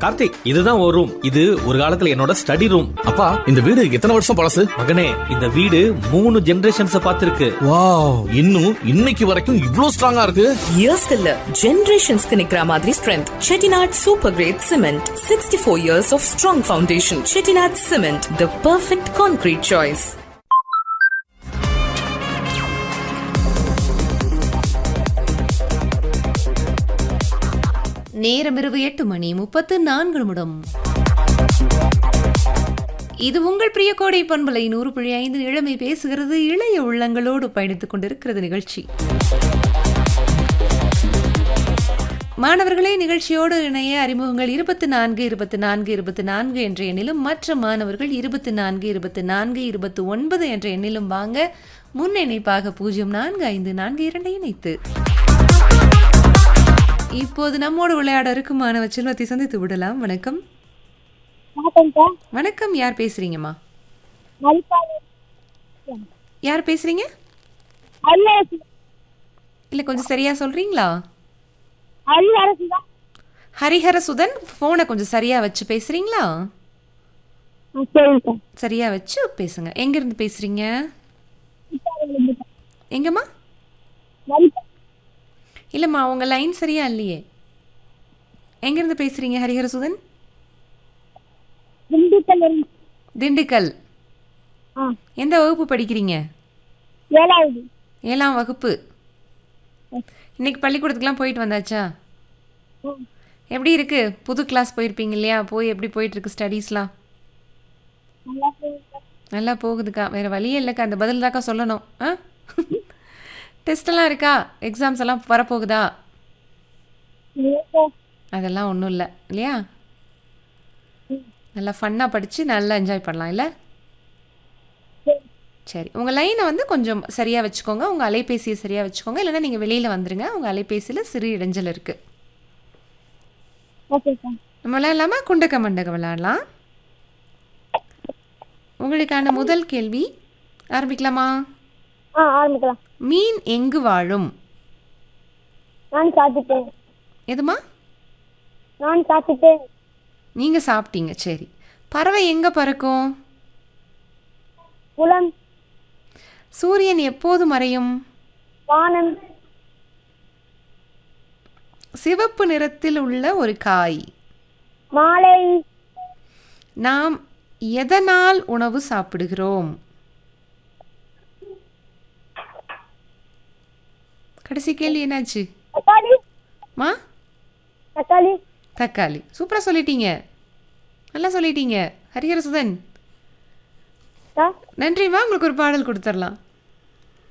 கார்த்திக் இதுதான் ஒரு ரூம் இது ஒரு காலத்துல என்னோட ஸ்டடி ரூம் அப்பா இந்த வீடு எத்தனை வருஷம் பழசு மகனே இந்த வீடு மூணு ஜெனரேஷன்ஸ் பார்த்திருக்கு வாவ் இன்னும் இன்னைக்கு வரைக்கும் இவ்ளோ ஸ்ட்ராங்கா இருக்கு இயர்ஸ்க்கு இல்ல ஜெனரேஷன்ஸ்க்கு நிக்கிற மாதிரி strength Chettinad super grade cement sixty four years of strong foundation Chettinad cement the perfect concrete choice நேரம் இரவு எட்டு மணி முப்பத்து நான்கு நிமிடம் இது உங்கள் பிரிய கோடை பண்பலை நூறு புள்ளி ஐந்து இளமை பேசுகிறது இளைய உள்ளங்களோடு பயணித்துக் கொண்டிருக்கிறது நிகழ்ச்சி மாணவர்களே நிகழ்ச்சியோடு இணைய அறிமுகங்கள் இருபத்தி நான்கு இருபத்தி நான்கு இருபத்தி நான்கு என்ற எண்ணிலும் மற்ற மாணவர்கள் இருபத்தி நான்கு இருபத்தி நான்கு இருபத்தி ஒன்பது என்ற எண்ணிலும் வாங்க முன் இணைப்பாக பூஜ்ஜியம் நான்கு ஐந்து நான்கு இரண்டை இணைத்து இப்போது நம்மோடு விளையாட இருக்கும் மாணவ செல்வத்தை சந்தித்து விடலாம் வணக்கம் வணக்கம்க்கா வணக்கம் யார் பேசுறீங்கம்மா மல்பாடு யார் பேசுறீங்க அரியரசு இல்லை கொஞ்சம் சரியா சொல்றீங்களா அரியரசு தான் ஹரிஹர சுதன் ஃபோனை கொஞ்சம் சரியா வச்சு பேசுறீங்களா சரிங்கக்கா சரியா வச்சு பேசுங்க எங்கிருந்து பேசுறீங்க எங்கம்மா மல்பா இல்லைம்மா உங்க லைன் சரியா இல்லையே எங்கிருந்து பேசுறீங்க ஹரிஹர சுதன் திண்டுக்கல் இருந்து திண்டுக்கல் ஆ எந்த வகுப்பு படிக்கிறீங்க ஏழாவது ஏழாம் வகுப்பு இன்னைக்கு பள்ளிக்கூடத்துக்குலாம் போயிட்டு வந்தாச்சா ம். எப்படி இருக்கு புது கிளாஸ் போயிருப்பீங்க இல்லையா போய் எப்படி போயிட்டு இருக்கு ஸ்டடீஸ்லாம் நல்லா போகுதுக்கா. நல்லா போகுதுக்கா வேற வழியே இல்லைக்கா அந்த பதில் தாக்கா சொல்லணும் ஆ டெஸ்ட் எல்லாம் இருக்கா எக்ஸாம்ஸ் எல்லாம் வரப்போகுதா இல்லைக்கா. அதெல்லாம் ஒன்றும் இல்லை இல்லையா நல்லா ஃபன்னாக படித்து நல்லா என்ஜாய் பண்ணலாம் இல்லை சரி. சரி உங்கள் லைனை வந்து கொஞ்சம் சரியாக வச்சுக்கோங்க உங்கள் அலைபேசியை சரியாக வச்சுக்கோங்க இல்லைன்னா நீங்கள் வெளியில் வந்துருங்க உங்கள் அலைபேசியில் சிறு இடைஞ்சல் இருக்குது ஓகேக்கா நம்ம விளையாடலாமா குண்டக்க மண்டக விளையாடலாம் உங்களுக்கான முதல் கேள்வி ஆரம்பிக்கலாமா ஆ ஆரம்பிக்கலாம் மீன் எங்கு வாழும் நான் சாப்பிட்டேன் எதுமா நான் சாப்பிட்டேன் நீங்கள் சாப்பிட்டீங்க சரி பறவை எங்கே பறக்கும் குளம் சூரியன் எப்போது மறையும் வானம் சிவப்பு நிறத்தில் உள்ள ஒரு காய் மாலை நாம் எதனால் உணவு சாப்பிடுகிறோம் கடைசி கேள்வி என்னாச்சு தக்காளி மா தக்காளி தக்காளி சூப்பராக சொல்லிட்டீங்க நல்லா சொல்லிட்டீங்க ஹரிஹர சுதன் அக்கா நன்றிம்மா உங்களுக்கு ஒரு பாடல் கொடுத்துடலாம்